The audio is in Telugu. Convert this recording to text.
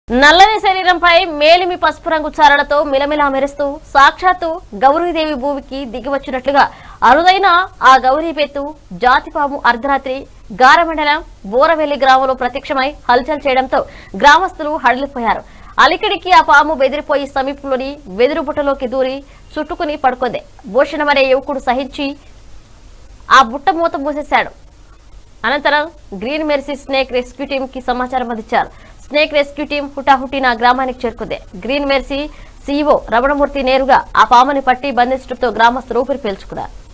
నల్లని శరీరంపై మేలిమి పసుపు రంగు చారలతో మిలమిలా మెరుస్తూ సాక్షాత్తు గౌరీదేవి భూమికి దిగివచ్చినట్లుగా అరుదైన ఆ గౌరీ పెత్తు జాతిపాము అర్ధరాత్రి గారమండలం బోరవెల్లి గ్రామంలో ప్రత్యక్షమై హల్చల్ చేయడంతో గ్రామస్తులు హడలిపోయారు అలికిడికి ఆ పాము బెదిరిపోయి సమీపంలోని వెదురు బుట్టలోకి దూరి చుట్టుకుని పడుకుంది భూషణం అనే యువకుడు సహించి ఆ బుట్ట మూత మూసేశాడు అనంతరం Green Mercy snake rescue team కి సమాచారం అందించారు స్నేక్ రెస్క్యూ టీం హుటాహుటిన గ్రామానికి చేరుకుంది గ్రీన్ మెర్సీ సీఈఓ రమణమూర్తి నేరుగా ఆ పాముని పట్టి బంధించడంతో గ్రామస్తులు ఊపిరి పీల్చుకున్నారు